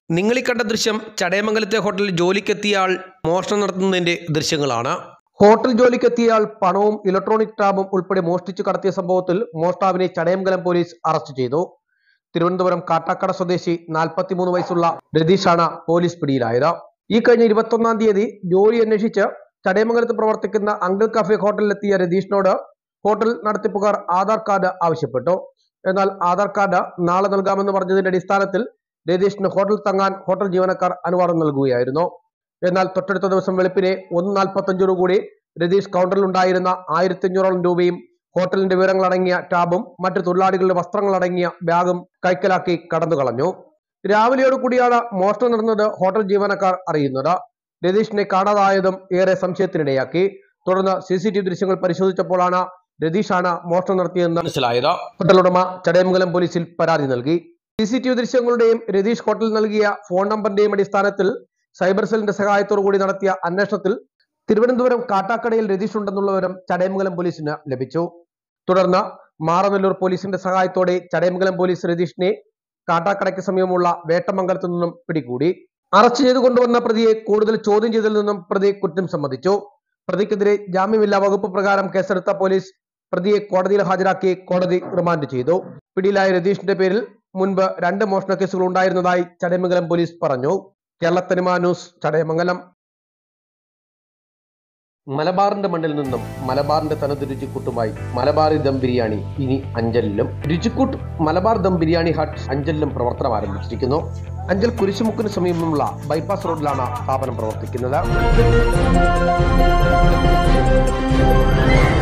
നിങ്ങളീ കണ്ട ദൃശ്യം ചടയമംഗലത്തെ ഹോട്ടലിൽ ജോലിക്കെത്തിയ ആൾ മോഷണം നടത്തുന്നതിന്റെ ദൃശ്യങ്ങളാണ് ഹോട്ടൽ ജോലിക്കെത്തിയ ആൾ പണവും ഇലക്ട്രോണിക് ടാബും ഉൾപ്പെടെ മോഷ്ടിച്ചു കടത്തിയ സംഭവത്തിൽ മോഷ്ടാവിനെ ചടയമംഗലം പോലീസ് അറസ്റ്റ് ചെയ്തു തിരുവനന്തപുരം കാട്ടാക്കട സ്വദേശി നാൽപ്പത്തിമൂന്ന് വയസ്സുള്ള രതീഷാണ് പോലീസ് പിടിയിലായത് ഈ കഴിഞ്ഞ ഇരുപത്തൊന്നാം തീയതി ജോലി അന്വേഷിച്ച് ചടയമംഗലത്ത് പ്രവർത്തിക്കുന്ന അങ്കിൾ കഫേ ഹോട്ടലിലെത്തിയ രതീഷിനോട് ഹോട്ടൽ നടത്തിപ്പുകാർ ആധാർ കാർഡ് ആവശ്യപ്പെട്ടു എന്നാൽ ആധാർ കാർഡ് നാളെ നൽകാമെന്ന് പറഞ്ഞതിന്റെ അടിസ്ഥാനത്തിൽ രതീഷിന് ഹോട്ടൽ തങ്ങാൻ ഹോട്ടൽ ജീവനക്കാർ അനുവാദം നൽകുകയായിരുന്നു എന്നാൽ തൊട്ടടുത്ത ദിവസം വെളുപ്പിനെ ഒന്ന് നാൽപ്പത്തഞ്ചോടു കൂടി രതീഷ് കൗണ്ടറിൽ ഉണ്ടായിരുന്ന ആയിരത്തി അഞ്ഞൂറോളം രൂപയും ഹോട്ടലിന്റെ വിവരങ്ങൾ അടങ്ങിയ ടാബും മറ്റു തൊഴിലാളികളുടെ വസ്ത്രങ്ങൾ അടങ്ങിയ ബാഗും കൈക്കലാക്കി കടന്നു കളഞ്ഞു രാവിലെയോട് കൂടിയാണ് മോഷണം നടന്നത് ഹോട്ടൽ ജീവനക്കാർ അറിയുന്നത് രതീഷിനെ കാണാതായതും ഏറെ സംശയത്തിനിടയാക്കി തുടർന്ന് സി സി ടി വി ദൃശ്യങ്ങൾ പരിശോധിച്ചപ്പോഴാണ് രതീഷാണ് മോഷണം നടത്തിയതെന്ന് മനസ്സിലായത് ഹോട്ടൽ ഉടമ ചടയമംഗലം പോലീസിൽ പരാതി നൽകി സി സി ടി വി ദൃശ്യങ്ങളുടെയും രതീഷ് ഹോട്ടൽ നൽകിയ ഫോൺ നമ്പറിന്റെയും അടിസ്ഥാനത്തിൽ സൈബർ സെല്ലിന്റെ സഹായത്തോടു കൂടി നടത്തിയ അന്വേഷണത്തിൽ തിരുവനന്തപുരം കാട്ടാക്കടയിൽ രതീഷ് ഉണ്ടെന്നുള്ള വിവരം ചടയമംഗലം പോലീസിന് ലഭിച്ചു തുടർന്ന് മാറനല്ലൂർ പോലീസിന്റെ സഹായത്തോടെ ചടയമംഗലം പോലീസ് രതീഷിനെ കാട്ടാക്കടയ്ക്ക് സമീപമുള്ള വേട്ടമംഗലത്തു നിന്നും പിടികൂടി അറസ്റ്റ് ചെയ്തു കൊണ്ടുവന്ന പ്രതിയെ കൂടുതൽ ചോദ്യം ചെയ്തതിൽ നിന്നും പ്രതി കുറ്റം സമ്മതിച്ചു പ്രതിക്കെതിരെ ജാമ്യമില്ലാ വകുപ്പ് പ്രകാരം കേസെടുത്ത പോലീസ് പ്രതിയെ കോടതിയിൽ ഹാജരാക്കി കോടതി റിമാൻഡ് ചെയ്തു പിടിയിലായ രതീഷിന്റെ പേരിൽ മുൻപ് രണ്ട് മോഷണ കേസുകൾ ഉണ്ടായിരുന്നതായി ചടയമംഗലം പോലീസ് പറഞ്ഞു കേരളത്തനിമ ന്യൂസ് ചടയമംഗലം മലബാറിന്റെ മണ്ണിൽ നിന്നും മലബാറിന്റെ തനത് രുചിക്കൂട്ടുമായി മലബാറി ദം ബിരിയാണി ഇനി അഞ്ചലിലും രുചിക്കൂട്ട് മലബാർ ദം ബിരിയാണി ഹട്ട് അഞ്ചലിലും പ്രവർത്തനം ആരംഭിച്ചിരിക്കുന്നു അഞ്ചൽ കുരിശുമുക്കിന് സമീപമുള്ള ബൈപ്പാസ് റോഡിലാണ് സ്ഥാപനം പ്രവർത്തിക്കുന്നത്